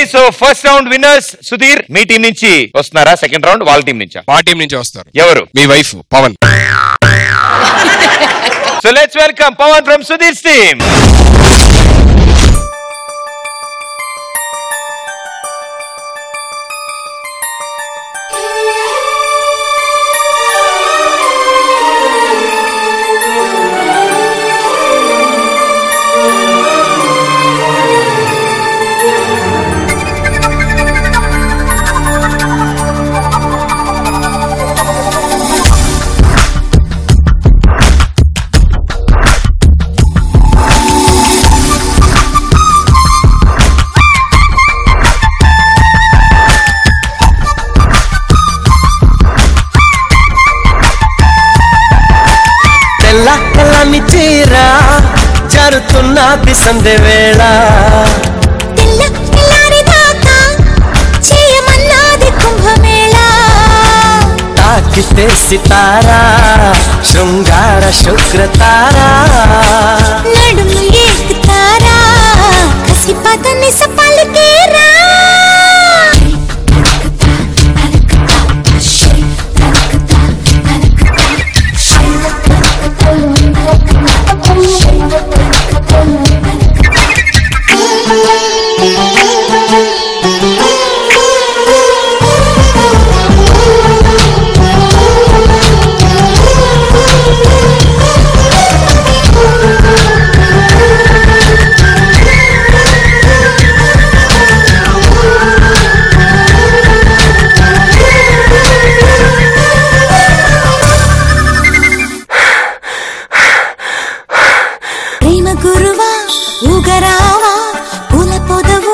So first round winners Sudheer మీ team నుంచి వస్తున్నారా సెకండ్ రౌండ్ వాళ్ళ టీం నుంచా మా టీం నుంచి వస్తారు ఎవరు మీ wife Pawan so let's welcome Pawan from Sudheer team తెల్ల తెల్లని చీర జరుతున్న బిసందె వేళ తెల్ల తెల్లారి దాకా చేయమన్నది కుంభమేళ తాకితే సితారా శృంగార శుక్రతారా నడుము ఎక్కుతారా కసి పదని సపలికేరా ప్రేమ గురువా ఊగరావా పూల పొదవు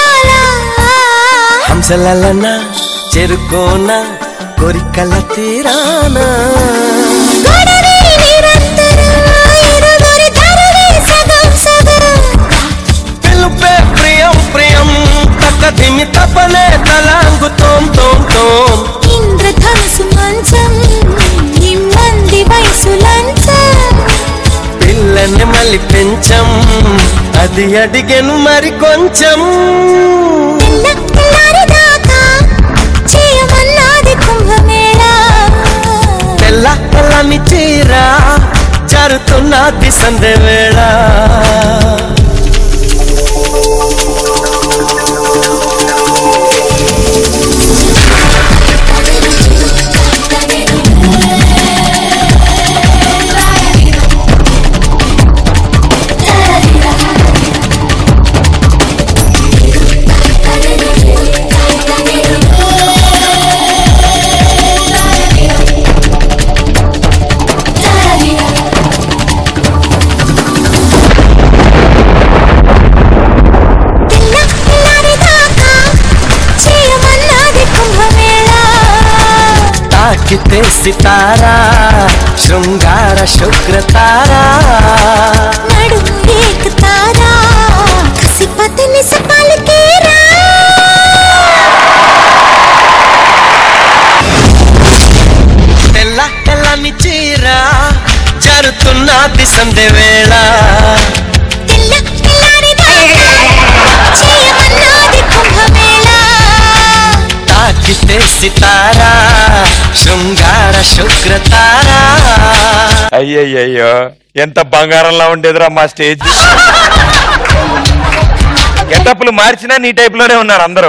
హంసలలన చెరుకోన కోరికల తీరానా గొడవే నిరంతరం ఇరువురి ధరవే సగం సగం పిలుపే ప్రియం ప్రియం తక్కదిమి తపలే తలాంగు తోం తోం తోం ఇంద్రధనుసు మంచం నిమ్మంది వయసు లంచం పిల్లని మళ్ళీ పెంచం అది అడిగెను మరి కొంచెం తెల్ల తెల్లారి దాకా చేయమన్నది కుంభమేళ తెల్ల తెల్లని చీర జరుతున్న దిసందె వేళ తెల్ల తెల్లారి దాకా చేయమన్నది కుంభమేళ తాకితే సితారా శృంగార శుక్రతారా నడుము ఎక్కుతారా కసి పదని సపలికేరా తెల్ల తెల్లని చీర జరుతున్న దిసందె వేళ తెల్ల తెల్లారి దాకా చేయమన్నది కుంభమేళ తాకితే సితారా శృంగార శుక్రతారా అయ్యయ్యో ఎంత బంగారంలా ఉండేదిరా మా స్టేజ్ గెటప్లు మార్చినా నీ టైప్ లోనే ఉన్నారు అందరూ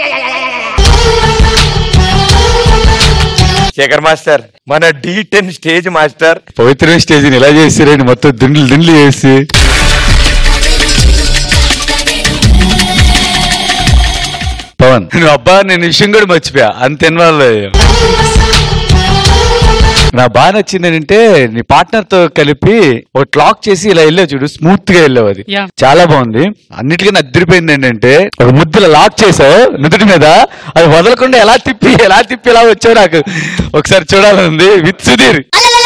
శేఖర్ మాస్టర్ మన డి టెన్ స్టేజ్ మాస్టర్ పవిత్రమైన స్టేజ్ని ఇలా చేసిరండి మొత్తం దిండ్లు దిండ్లు చేసి పవన్ నువ్వు అబ్బా నేను ఈ విషయం కూడా మర్చిపోయా అంత ఇన్వాల్వ్ అయ్యా నా బాగా నచ్చింది ఏంటంటే నీ పార్ట్నర్ తో కలిపి ఒక లాక్ చేసి ఇలా వెళ్ళావు చూడు స్మూత్ గా వెళ్ళావు అది Yeah. చాలా బాగుంది అన్నిటికన్నా అద్దరిపోయింది ఏంటంటే ఒక ముద్దుల లాక్ చేసావు నుదుటి మీద అది వదలకుండా ఎలా తిప్పి ఎలా తిప్పి ఎలా వచ్చావు నాకు ఒకసారి చూడాలని విత్ సుధీర్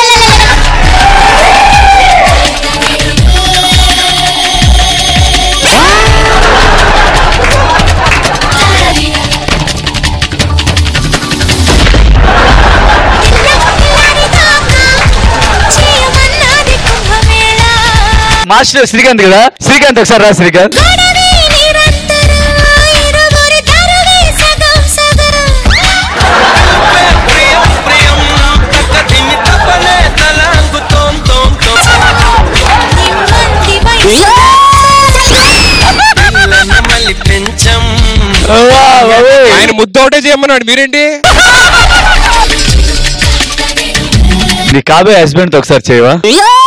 చేయమన్నది కుంభమేళ మాస్టర్ శ్రీకాంత్ కదా శ్రీకాంత్ ఒకసారి రా శ్రీకాంత్ గొడవే నిరంతరం ఇరువురి ఒకటే చేయమన్నాడు మీరేంటి నీ కాబోయే హస్బెండ్ తో ఒకసారి చేయవా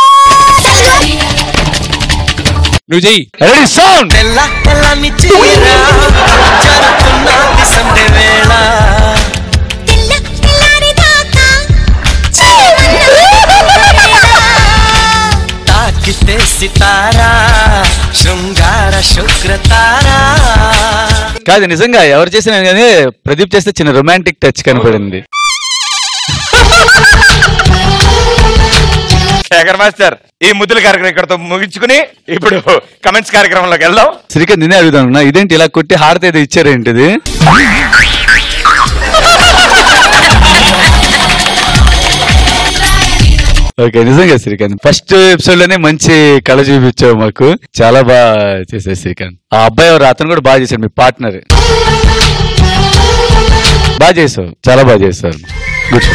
నువ్వు చెయ్యి రెడీ సౌండ్ తెల్ల తెల్లని చీర జరుతున్నది సంధ్య వేళ తెల్ల తెల్లారి దాకా చేయమన్నది తాకితే సితారా శృంగార శుక్రతారా కాదు నిజంగా ఎవరు చేసినా కానీ ప్రదీప్ చేస్తే చిన్న రొమాంటిక్ టచ్ కనపడింది శేఖర్ మాస్టర్ ఈ ముద్దుల కార్యక్రమం ఇక్కడతో ముగించుకుని ఇప్పుడు కమెంట్స్ కార్యక్రమంలోకి వెళ్దాం శ్రీకాంత్ నేనే అడుగుతాను ఇదేంటి ఇలా కొట్టి హారత ఏదో ఇచ్చారేంటిది ఓకే నిజంగా శ్రీకాంత్ ఫస్ట్ ఎపిసోడ్ లోనే మంచి కళ చూపించావు మాకు చాలా బాగా చేశారు శ్రీకాంత్ ఆ అబ్బాయి ఎవరు అతను కూడా బాగా చేశాడు మీ పార్ట్నర్ బాగా చేసావు చాలా బాగా చేశారు good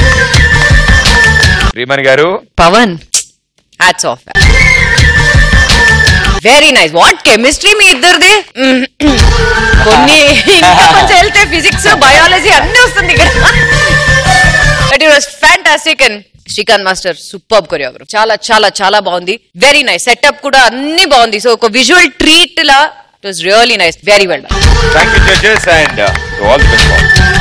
Srimani garu Pawan hats off very nice what chemistry మీ ఇద్దరిది కొన్ని ఇంకా కొంచెం వెళ్తే ఫిజిక్స్ బయాలజీ అన్ని వస్తుంది ఇక్కడ but it was fantastic and Srikanth master super choreograph చాలా చాలా చాలా బాగుంది వెరీ నైస్ సెటప్ కూడా అన్ని బాగుంది సో ఒక విజువల్ ట్రీట్ లా it was really nice very well thank you judges and all the best